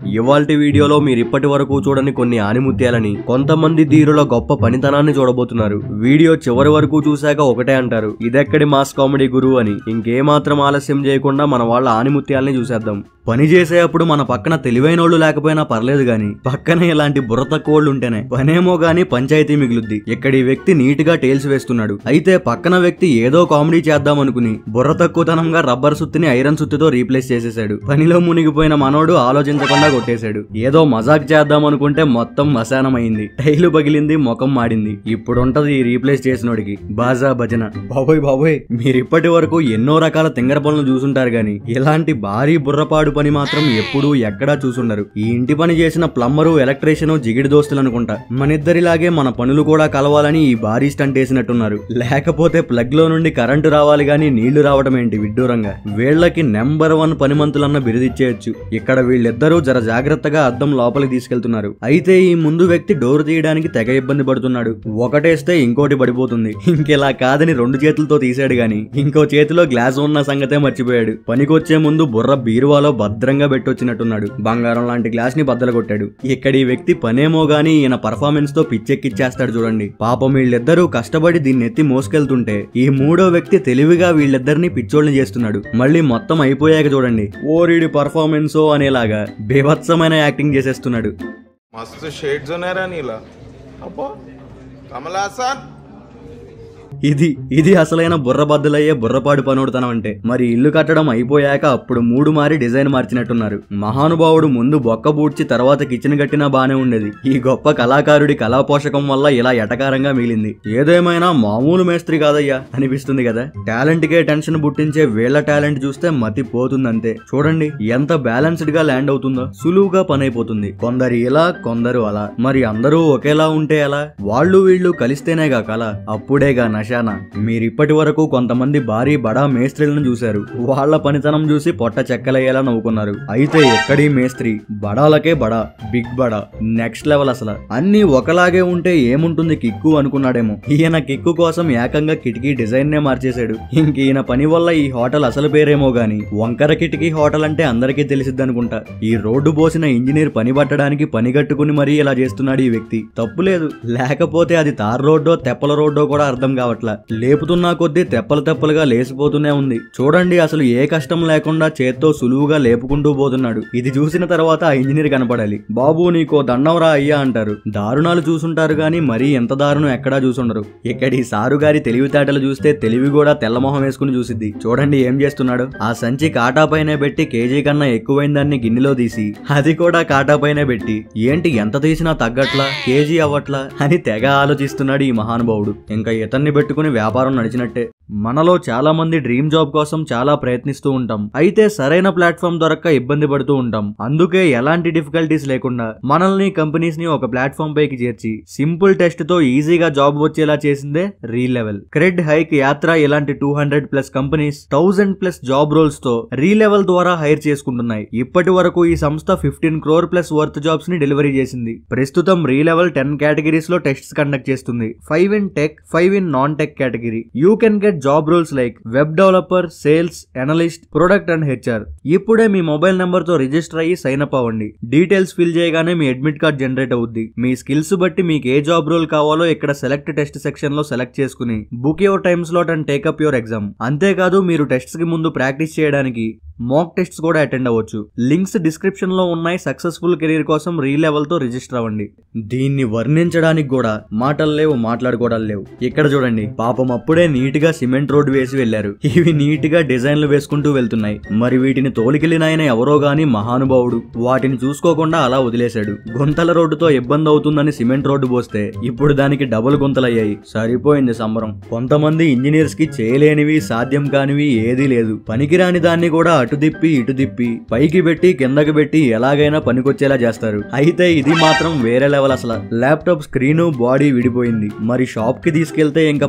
ఇవాల్టి వీడియోలో మీరు ఇప్పటి వరకు చూడని కొన్ని ఆనిముత్యాలని కొంతమంది ధీరుల గొప్ప పనితనాన్ని చూడబోతున్నారు వీడియో చివరి వరకు చూశాక ఒకటే అంటారు ఇదెక్కడి మాస్ కామెడీ గురువు అని ఇంకేమాత్రం ఆలస్యం చేయకుండా మన వాళ్ళ ఆనిముత్యాలని చూసేద్దాం పని చేసేటప్పుడు మన పక్కన తెలివైనోళ్ళు లేకపోయినా పర్లేదు గాని పక్కనే ఇలాంటి బుర్ర తక్కువోళ్ళు ఉంటేనే పనేమో గాని పంచాయతీ మిగులుద్ది ఇక్కడ ఈ వ్యక్తి నీట్ గా టేల్స్ వేస్తున్నాడు అయితే పక్కన వ్యక్తి ఏదో కామెడీ చేద్దాం అనుకుని బుర్ర తక్కువతనంగా రబ్బర్ సుత్తిని ఐరన్ సుత్తితో రీప్లేస్ చేసేశాడు పనిలో మునిగిపోయిన మనోడు ఆలోచించకుండా కొట్టేశాడు ఏదో మజాక్ చేద్దాం అనుకుంటే మొత్తం మశానమైంది టైలు పగిలింది ముఖం మాడింది ఇప్పుడుంటది ఈ రీప్లేస్ చేసినోడికి బాజా భజన బాబోయ్ బాబోయ్ మీరు ఇప్పటి వరకు ఎన్నో రకాల తింగర పనులు చూసుంటారు గాని ఇలాంటి భారీ బుర్రపాడు పని మాత్రం ఎప్పుడూ ఎక్కడా చూసుండరు ఈ ఇంటి పని చేసిన ప్లంబరు ఎలక్ట్రీషియన్ జిగిడి దోస్తులు అనుకుంటా మనిద్దరిలాగే మన పనులు కూడా కలవాలని ఈ భారీ స్టంట్ వేసినట్టున్నారు లేకపోతే ప్లగ్ లో నుండి కరెంటు రావాలి గాని నీళ్లు రావడం ఏంటి విడ్డూరంగా వీళ్ళకి నెంబర్ వన్ పనిమంతులన్న బిరుదిచ్చేయచ్చు ఇక్కడ వీళ్ళిద్దరూ జర జాగ్రత్తగా అద్దం లోపలికి తీసుకెళ్తున్నారు అయితే ఈ ముందు వ్యక్తి డోర్ తీయడానికి తెగ ఇబ్బంది పడుతున్నాడు ఒకటేస్తే ఇంకోటి పడిపోతుంది ఇంకెలా కాదని రెండు చేతులతో తీసాడు గాని ఇంకో చేతిలో గ్లాస్ ఉన్న సంగతే మర్చిపోయాడు పనికొచ్చే ముందు బుర్ర బీరువాలో భద్రంగా పెట్టొచ్చినట్టున్నాడు బంగారం లాంటి గ్లాస్ ని బద్దలు కొట్టాడు ఇక్కడ ఈ వ్యక్తి పనేమో గాని ఈయన పర్ఫార్మెన్స్ తో పిచ్చెక్కిచ్చేస్తాడు చూడండి పాపం వీళ్ళిద్దరూ కష్టపడి దీన్ని ఎత్తి మోసుకెళ్తుంటే ఈ మూడో వ్యక్తి తెలివిగా వీళ్ళిద్దరిని పిచ్చోళ్ళని చేస్తున్నాడు మళ్ళీ మొత్తం అయిపోయాక చూడండి ఓరిడి పర్ఫార్మెన్సో అనేలాగా బీభత్సమైన యాక్టింగ్ చేసేస్తున్నాడు मस्त शेड जो नाही राणीला अप्पा कमला असा ఇది ఇది అసలైన బుర్రబద్దలయ్యే బుర్రపాడు పనుడుతనం అంటే మరి ఇల్లు కట్టడం అయిపోయాక అప్పుడు మూడు మారి డిజైన్ మార్చినట్టున్నారు మహానుభావుడు ముందు బొక్క బూడ్చి తర్వాత కిచెన్ కట్టినా బానే ఉండేది ఈ గొప్ప కళాకారుడి కళాపోషకం వల్ల ఇలా ఎటకారంగా మిగిలింది ఏదేమైనా మామూలు మేస్త్రి కాదయ్యా అనిపిస్తుంది కదా టాలెంట్ కే టెన్షన్ పుట్టించే వీళ్ళ టాలెంట్ చూస్తే మతి పోతుందంతే చూడండి ఎంత బ్యాలెన్స్డ్ గా ల్యాండ్ అవుతుందో సులువుగా పని అయిపోతుంది కొందరు ఇలా కొందరు అలా మరి అందరూ ఒకేలా ఉంటే ఎలా వాళ్ళు వీళ్ళు కలిస్తేనేగా కళ అప్పుడేగా నశాన మీరిప్పటి వరకు కొంతమంది భారీ బడా మేస్త్రీలను చూశారు వాళ్ళ పనితనం చూసి పొట్ట చెక్కలయ్యేలా నవ్వుకున్నారు అయితే ఎక్కడి మేస్త్రి బడాలకే బడా బిగ్ బడా నెక్స్ట్ లెవెల్ అసలు అన్ని ఒకలాగే ఉంటే ఏముంటుంది కిక్కు అనుకున్నాడేమో ఈయన కిక్కు కోసం ఏకంగా కిటికీ డిజైన్ నే మార్చేశాడు ఇంక ఈయన పని వల్ల ఈ హోటల్ అసలు పేరేమో గాని వంకర కిటికీ హోటల్ అంటే అందరికీ తెలిసిద్ది అనుకుంటా ఈ రోడ్డు పోసిన ఇంజనీర్ పని పట్టడానికి పని కట్టుకుని మరీ ఇలా చేస్తున్నాడు ఈ వ్యక్తి తప్పు లేదు లేకపోతే అది తార్ రోడ్డో తెప్పల రోడ్డో కూడా అర్థం కావట్లా లేపుతున్నా కొద్దీ తెప్పలు తెప్పలుగా లేసిపోతూనే ఉంది చూడండి అసలు ఏ కష్టం లేకుండా చేత్తో సులువుగా లేపుకుంటూ పోతున్నాడు ఇది చూసిన తర్వాత ఆ ఇంజనీర్ కనపడాలి బాబు నీకో దండం రా అయ్యా అంటారు దారుణాలు చూసుంటారు గాని మరీ ఎంత దారుణం ఎక్కడా చూసుండరు ఇక్కడ ఈ సారు గారి తెలివితేటలు చూస్తే తెలివి కూడా తెల్లమొహం వేసుకుని చూసిద్ది చూడండి ఏం చేస్తున్నాడు ఆ సంచి కాటా పైనే పెట్టి కేజీ కన్నా ఎక్కువైన దాన్ని గిన్నెలో తీసి అది కూడా కాటా పైనే పెట్టి ఏంటి ఎంత తీసినా తగ్గట్లా కేజీ అవ్వట్లా అని తెగ ఆలోచిస్తున్నాడు ఈ మహానుభావుడు ఇంకా ఇతన్ని పెట్టుకుని వ్యాపారం నడిచినట్టే మనలో చాలా మంది డ్రీమ్ జాబ్ కోసం చాలా ప్రయత్నిస్తూ ఉంటాం అయితే సరైన ప్లాట్ఫామ్ దొరక్క ఇబ్బంది పడుతూ ఉంటాం అందుకే ఎలాంటి డిఫికల్టీస్ లేకుండా మనల్ని కంపెనీస్ ని ఒక ప్లాట్ఫామ్ పైకి చేర్చి సింపుల్ టెస్ట్ తో ఈజీగా జాబ్ వచ్చేలా చేసిందే రీ లెవెల్ క్రెడ్ హైక్ యాత్ర ఇలాంటి two hundred plus companies thousand plus job roles తో రీ లెవెల్ ద్వారా హైర్ చేసుకుంటున్నాయి ఇప్పటి వరకు ఈ సంస్థ fifteen crore plus worth jobs ని డెలివరీ చేసింది ప్రస్తుతం రీ లెవెల్ టెన్ కేటగిరీస్ లో టెస్ట్స్ కండక్ట్ చేస్తుంది five in tech five in non tech category you can get job roles like web developer sales analyst product and HR ఇప్పుడే మీ mobile number తో register అయ్యి sign up అవ్వండి details fill చేయగానే మీ admit card generate అవుద్ది మీ skills బట్టి మీకు ఏ జాబ్ రోల్ కావాలో ఇక్కడ సెలెక్ట్ టెస్ట్ సెక్షన్ లో సెలెక్ట్ చేసుకుని book your time slot and take up your exam అంతేకాదు మీరు టెస్ట్స్ కి ముందు ప్రాక్టీస్ చేయడానికి మాక్ టెస్ట్స్ కూడా అటెండ్ అవ్వచ్చు లింక్స్ డిస్క్రిప్షన్ లో ఉన్నాయి సక్సెస్ఫుల్ కెరీర్ కోసం రీ లెవెల్ తో రిజిస్టర్ అవ్వండి దీన్ని వర్ణించడానికి కూడా మాటలు లేవు మాట్లాడుకోవడాలు లేవు ఇక్కడ చూడండి పాపం అప్పుడే నీట్ గా సిమెంట్ రోడ్డు వేసి వెళ్లారు ఇవి నీట్ గా డిజైన్లు వేసుకుంటూ వెళ్తున్నాయి మరి వీటిని తోలికెళ్లిన ఆయన ఎవరో గాని మహానుభావుడు వాటిని చూసుకోకుండా అలా వదిలేశాడు గుంతల రోడ్డుతో ఇబ్బంది అవుతుందని సిమెంట్ రోడ్డు పోస్తే ఇప్పుడు దానికి డబుల్ గుంతలయ్యాయి సరిపోయింది సంబరం కొంతమంది ఇంజనీర్స్ కి చేయలేనివి సాధ్యం కానివి ఏదీ లేదు పనికిరాని దాన్ని కూడా అటు దిప్పి ఇటు దిప్పి పైకి పెట్టి కిందకి పెట్టి ఎలాగైనా పనికొచ్చేలా చేస్తారు అయితే ఇది మాత్రం వేరే లెవెల్ అసలు ల్యాప్టాప్ స్క్రీను బాడీ విడిపోయింది మరి షాప్ కి తీసుకెళ్తే ఇంకా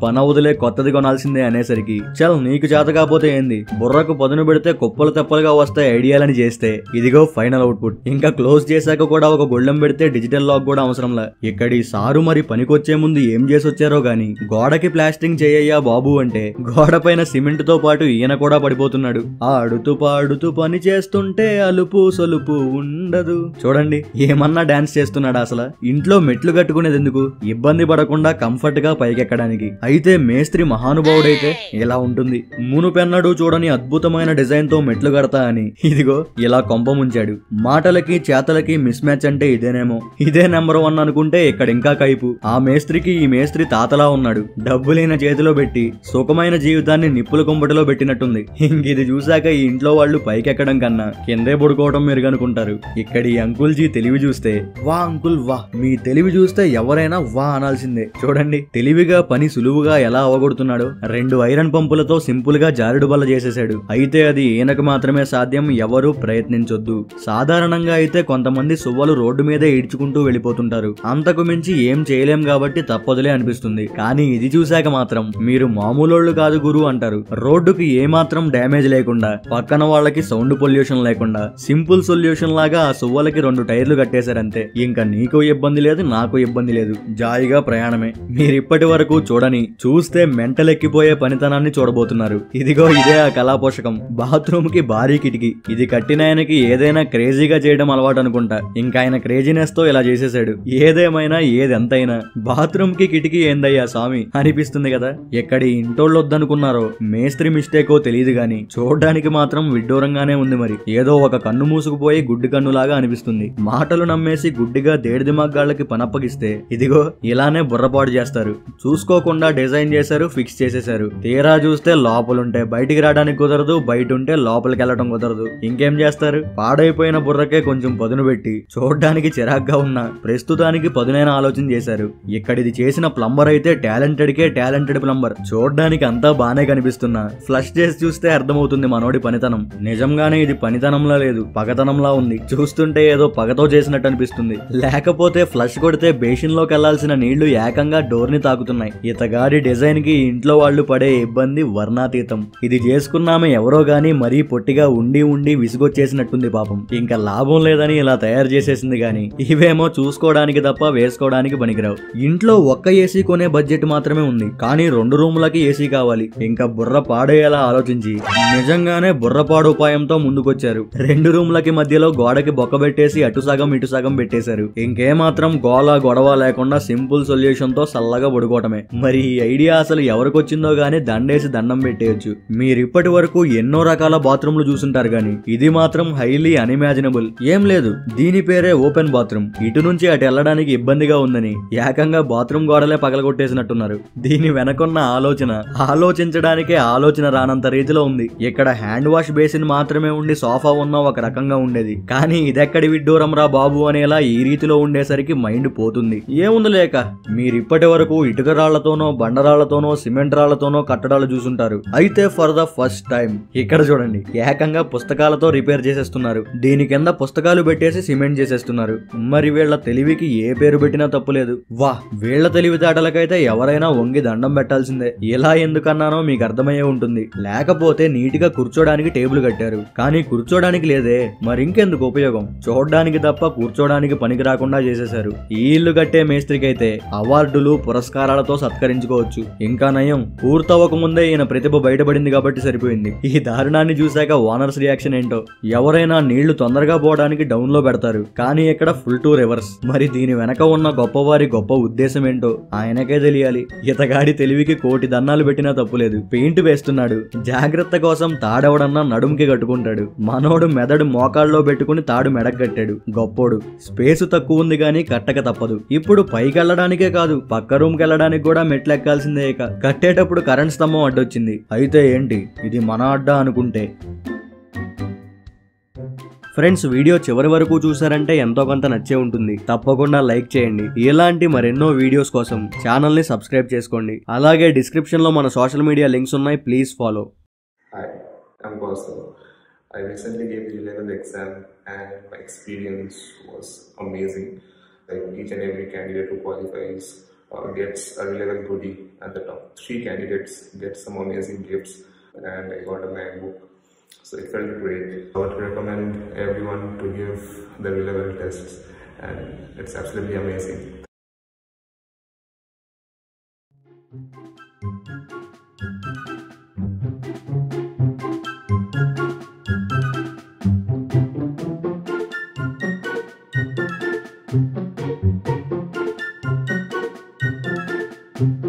పని అవదులే కొత్తది కొనాల్సిందే అనేసరికి చల్ నీకు చేత కాకపోతే ఏంది బుర్రకు పదును పెడితే కుప్పలు తెప్పలుగా వస్తాయి ఐడియాలని చేస్తే ఇదిగో ఫైనల్ అవుట్పుట్ ఇంకా క్లోజ్ చేశాక కూడా ఒక గొళ్ళెం పెడితే డిజిటల్ లాక్ కూడా అవసరంలా ఇక్కడి సారు మరి పనికొచ్చే ముందు ఏం చేసి వచ్చారో గాని గోడకి ప్లాస్టింగ్ చేయయ్యా బాబు అంటే గోడ పైన సిమెంట్ తో పాటు ఈయన కూడా పడిపోతున్నాడు ఆడుతూ పాడుతూ పని చేస్తుంటే అలుపు సొలుపు ఉండదు చూడండి ఏమన్నా డాన్స్ చేస్తున్నాడు అసలు ఇంట్లో మెట్లు కట్టుకునేది ఎందుకు ఇబ్బంది పడకుండా కంఫర్ట్ గా పైకెక్కడానికి అయితే మేస్త్రి మహానుభావుడైతే ఇలా ఉంటుంది మునుపెన్నడు చూడని అద్భుతమైన డిజైన్ తో మెట్లు కడతా అని ఇదిగో ఇలా కొంప ముంచాడు మాటలకి చేతలకి మిస్ మ్యాచ్ అంటే ఇదేనేమో ఇదే నెంబర్ వన్ అనుకుంటే ఇక్కడ ఇంకా కైపు ఆ మేస్త్రికి ఈ మేస్త్రి తాతలా ఉన్నాడు డబ్బులైన చేతిలో పెట్టి సుఖమైన జీవితాన్ని నిప్పుల కుంపటిలో పెట్టినట్టుంది ఇంక ఇది చూశాక ఈ ఇంట్లో వాళ్ళు పైకెక్కడం కన్నా కిందే పడుకోవడం మెరుగనుకుంటారు ఇక్కడ ఈ అంకుల్ జీ తెలివి చూస్తే వా అంకుల్ వా మీ తెలివి చూస్తే ఎవరైనా వా అనాల్సిందే చూడండి తెలివిగా పని సులువుగా ఎలా అవగొడుతున్నాడో రెండు ఐరన్ పంపులతో సింపుల్ గా జారుడు బల్ల చేసేశాడు అయితే అది ఈయనకు మాత్రమే సాధ్యం ఎవరూ ప్రయత్నించొద్దు సాధారణంగా అయితే కొంతమంది సువ్వలు రోడ్డు మీదే ఈడ్చుకుంటూ వెళ్ళిపోతుంటారు అంతకు మించి ఏం చేయలేం కాబట్టి తప్పదులే అనిపిస్తుంది కానీ ఇది చూశాక మాత్రం మీరు మామూలోళ్ళు కాదు గురు అంటారు రోడ్డుకి ఏమాత్రం డ్యామేజ్ లేకుండా పక్కన వాళ్ళకి సౌండ్ పొల్యూషన్ లేకుండా సింపుల్ సొల్యూషన్ లాగా ఆ సువ్వలకి రెండు టైర్లు కట్టేశారంతే ఇంకా నీకు ఇబ్బంది లేదు నాకు ఇబ్బంది లేదు జాయిగా ప్రయాణమే మీరు ఇప్పటి వరకు చూడని చూస్తే మెంటలెక్కిపోయే పనితనాన్ని చూడబోతున్నారు ఇదిగో ఇదే ఆ కళా పోషకం బాత్రూమ్ కి భారీ కిటికీ ఇది కట్టిన ఆయనకి ఏదైనా క్రేజీగా చేయడం అలవాటు అనుకుంటా ఇంకా ఆయన క్రేజీనెస్ తో ఇలా చేసేసాడు ఏదేమైనా ఏది ఎంతైనా బాత్రూమ్ కి కిటికీ ఏందయ్యా స్వామి అనిపిస్తుంది కదా ఎక్కడి ఇంటోళ్ళు వద్దనుకున్నారో మేస్త్రి మిస్టేకో తెలియదు గాని చూడడానికి మాత్రం విడ్డూరంగానే ఉంది మరి ఏదో ఒక కన్ను మూసుకుపోయి గుడ్డి కన్నులాగా అనిపిస్తుంది మాటలు నమ్మేసి గుడ్డిగా దేడిది మగ్గాళ్ళకి పనప్పగిస్తే ఇదిగో ఇలానే బుర్రపాటు చేస్తారు చూసుకోకుండా డిజైన్ చేశారు ఫిక్స్ చేసేశారు తీరా చూస్తే లోపలుంటే బయటికి రావడానికి కుదరదు బయట ఉంటే లోపలికి వెళ్ళడం కుదరదు ఇంకేం చేస్తారు పాడైపోయిన బుర్రకే కొంచెం పదును పెట్టి చూడడానికి చిరాగ్గా ఉన్న ప్రస్తుతానికి పదునైన ఆలోచన చేశారు ఇక్కడిది చేసిన ప్లంబర్ అయితే టాలెంటెడ్ కే టాలెంటెడ్ ప్లంబర్ చూడడానికి అంతా బానే కనిపిస్తున్నా ఫ్లష్ చేసి చూస్తే అర్థమవుతుంది మనోడి పనితనం నిజంగానే ఇది పనితనంలా లేదు పగతనంలా ఉంది చూస్తుంటే ఏదో పగతో చేసినట్టు అనిపిస్తుంది లేకపోతే ఫ్లష్ కొడితే బేసిన్ లోకి వెళ్లాల్సిన నీళ్లు ఏకంగా డోర్ ని తాకుతున్నాయి ఇతగాడి డిజైన్ కి ఇంట్లో వాళ్ళు పడే ఇబ్బంది వర్ణాతీతం ఇది చేసుకున్నామే ఎవరో గాని మరీ పొట్టిగా ఉండి ఉండి విసుగొచ్చేసినట్టుంది పాపం ఇంకా లాభం లేదని ఇలా తయారు చేసేసింది గాని ఇవేమో చూసుకోవడానికి తప్ప వేసుకోవడానికి పనికిరావు ఇంట్లో ఒక్క ఏసీ కొనే బడ్జెట్ మాత్రమే ఉంది కానీ రెండు రూములకి ఏసీ కావాలి ఇంకా బుర్ర పాడేలా ఆలోచించి నిజంగానే బుర్రపాడు ఉపాయంతో ముందుకొచ్చారు రెండు రూములకి మధ్యలో గోడకి బొక్క పెట్టేసి అటు సగం ఇటు సగం పెట్టేశారు ఇంకేమాత్రం గోల గొడవ లేకుండా సింపుల్ సొల్యూషన్ తో సల్లగా పడుకోవటమే మరి ఈ ఐడియా అసలు ఎవరికొచ్చిందో గానీ దండేసి దండం పెట్టేయచ్చు మీరు ఇప్పటి వరకు ఎన్నో రకాల బాత్రూమ్లు చూసుంటారు గానీ ఇది మాత్రం హైలీ అన్ఇమాజినబుల్ ఏం లేదు దీని పేరే ఓపెన్ బాత్రూమ్ ఇటు నుంచి అటు వెళ్ళడానికి ఇబ్బందిగా ఉందని ఏకంగా బాత్రూమ్ గోడలే పగలగొట్టేసినట్టున్నారు దీని వెనకున్న ఆలోచన ఆలోచించడానికే ఆలోచన రానంత రీతిలో ఉంది ఇక్కడ హ్యాండ్ వాష్ బేసిన్ మాత్రమే ఉండి సోఫా ఉన్న ఒక రకంగా ఉండేది కానీ ఇదెక్కడి విడ్డూరం రా బాబు అనేలా ఈ రీతిలో ఉండేసరికి మైండ్ పోతుంది ఏముంది లేక మీరు ఇప్పటి వరకు ఇటుక రాళ్లతోనో బండరాళ్లతోనో సిమెంట్ రాళ్లతోనో కట్టడాలు చూసుంటారు అయితే ఫర్ ద ఫస్ట్ టైం ఇక్కడ చూడండి ఏకంగా పుస్తకాలతో రిపేర్ చేసేస్తున్నారు దీని కింద పుస్తకాలు పెట్టేసి సిమెంట్ చేసేస్తున్నారు మరి వీళ్ళ తెలివికి ఏ పేరు పెట్టినా తప్పులేదు వా వీళ్ళ తెలివితేటలకైతే ఎవరైనా వంగి దండం పెట్టాల్సిందే ఇలా ఎందుకన్నానో మీకు అర్థమయ్యే ఉంటుంది లేకపోతే నీటిగా కూర్చోడానికి టేబుల్ కట్టారు కానీ కూర్చోడానికి లేదే మరి ఇంకెందుకు ఉపయోగం చూడడానికి తప్ప కూర్చోడానికి పనికి రాకుండా చేసేశారు ఈ ఇల్లు కట్టే మేస్త్రికి అయితే అవార్డులు పురస్కారాలతో సత్కరించుకోవచ్చు ఇంకా నయం పూర్తవక ముందే ఈయన ప్రతిభ బయటపడింది కాబట్టి సరిపోయింది ఈ దారుణాన్ని చూశాక ఓనర్స్ రియాక్షన్ ఏంటో ఎవరైనా నీళ్లు తొందరగా పోవడానికి డౌన్ లో పెడతారు కానీ ఇక్కడ ఫుల్ టు రివర్స్ మరి దీని వెనక ఉన్న గొప్పవారి గొప్ప ఉద్దేశం ఏంటో ఆయనకే తెలియాలి ఇతగాడి తెలివికి కోటి దన్నాలు పెట్టినా తప్పులేదు పెయింట్ వేస్తున్నాడు జాగ్రత్త కోసం తాడెవడన్నా నడుముకి కట్టుకుంటాడు మనోడు మెదడు మోకాల్లో పెట్టుకుని తాడు మెడకు కట్టాడు గొప్పోడు స్పేస్ తక్కువ ఉంది గానీ కట్టక తప్పదు ఇప్పుడు పైకి వెళ్ళడానికే కాదు పక్క రూమ్ కి వెళ్ళడానికి కూడా మెట్లు ఎక్కాల్సిందే ఇక కట్టేటప్పుడు కరెంట్ స్తంభం అడ్డొచ్చింది అయితే ఏంటి ఇది మన అడ్డా అనుకుంటే ఫ్రెండ్స్ వీడియో చివరి వరకు చూసారంటే ఎంతో కొంత నచ్చే ఉంటుంది తప్పకుండా లైక్ చేయండి ఇలాంటి మరెన్నో వీడియోస్ కోసం ఛానల్ ని సబ్స్క్రైబ్ చేసుకోండి అలాగే డిస్క్రిప్షన్ లో మన సోషల్ మీడియా లింక్స్ ఉన్నాయి please follow Hi, I'm Gautam. I recently gave the 11th exam and my experience was amazing. Like each and every candidate who qualifies uh, gets a level goodie at the top. Three candidates get some amazing gifts, and I got a MacBook. So it felt great. I would recommend everyone to give the level tests, and it's absolutely amazing. Thank